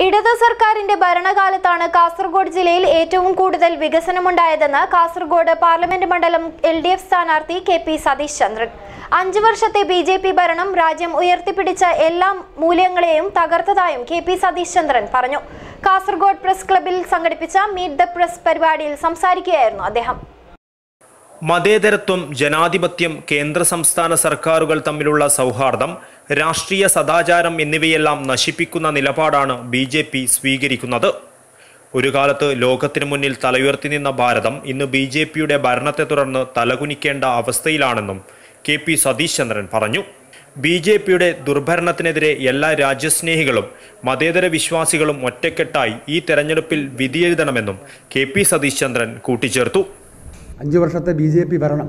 ഇടതു സർക്കാരിന്റെ ഭരണകാലത്താണ് കാസർഗോഡ് ജില്ലയിൽ ഏറ്റവും കൂടുതൽ വികസനമുണ്ടായതെന്ന് കാസർഗോഡ് പാർലമെന്റ് മണ്ഡലം എൽ ഡി എഫ് സ്ഥാനാർത്ഥി കെ പി സതീഷ് ചന്ദ്രൻ അഞ്ചു വർഷത്തെ ബി ജെ പി ഭരണം രാജ്യം ഉയർത്തിപ്പിടിച്ച എല്ലാ മൂല്യങ്ങളെയും തകർത്തതായും കെ പി സതീഷ് ചന്ദ്രൻ പറഞ്ഞു കാസർഗോഡ് പ്രസ് ക്ലബിൽ സംഘടിപ്പിച്ച മീറ്റ് ദ പ്രസ് പരിപാടിയിൽ സംസാരിക്കുകയായിരുന്നു അദ്ദേഹം മതേതരത്വം ജനാധിപത്യം കേന്ദ്ര സംസ്ഥാന സർക്കാരുകൾ തമ്മിലുള്ള സൗഹാർദ്ദം രാഷ്ട്രീയ സദാചാരം എന്നിവയെല്ലാം നശിപ്പിക്കുന്ന നിലപാടാണ് ബി ജെ പി സ്വീകരിക്കുന്നത് ഒരു കാലത്ത് ലോകത്തിനു മുന്നിൽ തലയുയർത്തി നിന്ന ഭാരതം ഇന്ന് ബി ജെ പിയുടെ ഭരണത്തെ തുടർന്ന് തലകുനിക്കേണ്ട അവസ്ഥയിലാണെന്നും കെ പി സതീഷ് ചന്ദ്രൻ പറഞ്ഞു ബി ജെ പിയുടെ ദുർഭരണത്തിനെതിരെ എല്ലാ രാജ്യസ്നേഹികളും മതേതര വിശ്വാസികളും ഒറ്റക്കെട്ടായി ഈ തെരഞ്ഞെടുപ്പിൽ വിധിയെഴുതണമെന്നും കെ പി സതീഷ് ചന്ദ്രൻ കൂട്ടിച്ചേർത്തു അഞ്ച് വർഷത്തെ ബി ജെ പി ഭരണം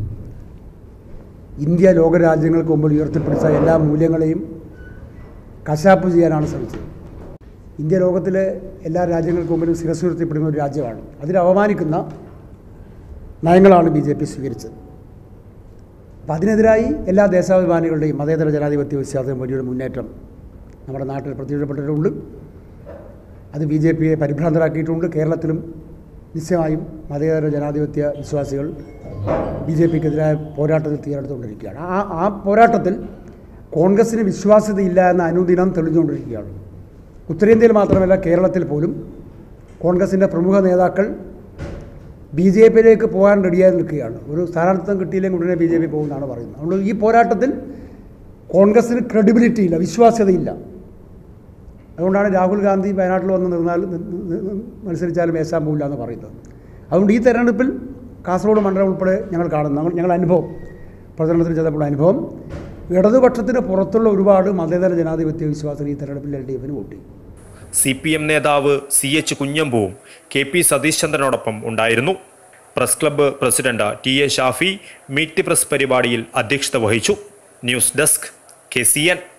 ഇന്ത്യ ലോകരാജ്യങ്ങൾക്ക് മുമ്പിൽ ഉയർത്തിപ്പിടിച്ച എല്ലാ മൂല്യങ്ങളെയും കശാപ്പ് ചെയ്യാനാണ് ശ്രമിച്ചത് ഇന്ത്യ ലോകത്തിലെ എല്ലാ രാജ്യങ്ങൾക്ക് മുമ്പിലും ശിരസ് ഉയർത്തിപ്പെടുന്ന ഒരു രാജ്യമാണ് അതിനെ അവമാനിക്കുന്ന നയങ്ങളാണ് ബി ജെ പി സ്വീകരിച്ചത് അപ്പം അതിനെതിരായി എല്ലാ ദേശാഭിമാനികളുടെയും മതേതര ജനാധിപത്യ വിശ്വാസവും വലിയൊരു മുന്നേറ്റം നമ്മുടെ നാട്ടിൽ പ്രത്യക്ഷപ്പെട്ടിട്ടുണ്ട് അത് ബി ജെ പിയെ പരിഭ്രാന്തരാക്കിയിട്ടുണ്ട് കേരളത്തിലും നിശ്ചയമായും മതേതര ജനാധിപത്യ വിശ്വാസികൾ ബി ജെ പിക്കെതിരായ പോരാട്ടത്തിൽ തീരെടുത്തുകൊണ്ടിരിക്കുകയാണ് ആ ആ പോരാട്ടത്തിൽ കോൺഗ്രസിന് വിശ്വാസ്യതയില്ല എന്ന അനുദിനം തെളിഞ്ഞുകൊണ്ടിരിക്കുകയാണ് ഉത്തരേന്ത്യയിൽ മാത്രമല്ല കേരളത്തിൽ പോലും കോൺഗ്രസിൻ്റെ പ്രമുഖ നേതാക്കൾ ബി ജെ പിയിലേക്ക് പോകാൻ റെഡിയായി നിൽക്കുകയാണ് ഒരു സ്ഥാനാർത്ഥിത്വം കിട്ടിയില്ലെങ്കിൽ ഉടനെ ബി ജെ പി പോകുമെന്നാണ് പറയുന്നത് അതുകൊണ്ട് ഈ പോരാട്ടത്തിൽ കോൺഗ്രസിന് ക്രെഡിബിലിറ്റി ഇല്ല വിശ്വാസ്യതയില്ല അതുകൊണ്ടാണ് രാഹുൽ ഗാന്ധി വയനാട്ടിൽ വന്ന് നിന്നാൽ നി- നി- നി- മത്സരിച്ചാലും മേശാൻ പോകില്ല എന്ന് പറയുന്നത് അതുകൊണ്ട് ഈ തെരഞ്ഞെടുപ്പിൽ കാസർഗോഡ് മണ്ഡലം ഉൾപ്പെടെ ഞങ്ങൾ കാണുന്നു ഞങ്ങൾ- ഞങ്ങളുടെ അനുഭവം പ്രചരണത്തിന് ചെയ്തപ്പോൾ അനുഭവം ഇടതുപക്ഷത്തിന് പുറത്തുള്ള ഒരുപാട് മതേതര ജനാധിപത്യ വിശ്വാസികൾ ഈ തെരഞ്ഞെടുപ്പിൽ എൽ ഡി എഫിന് വോട്ട് ചെയ്യും സി പി എം നേതാവ് സി എച്ച് കുഞ്ഞമ്പുവും കെ പി സതീഷ് ചന്ദ്രനോടൊപ്പം ഉണ്ടായിരുന്നു press club president T A Shafi meet the press പരിപാടിയിൽ അധ്യക്ഷത വഹിച്ചു news desk K C N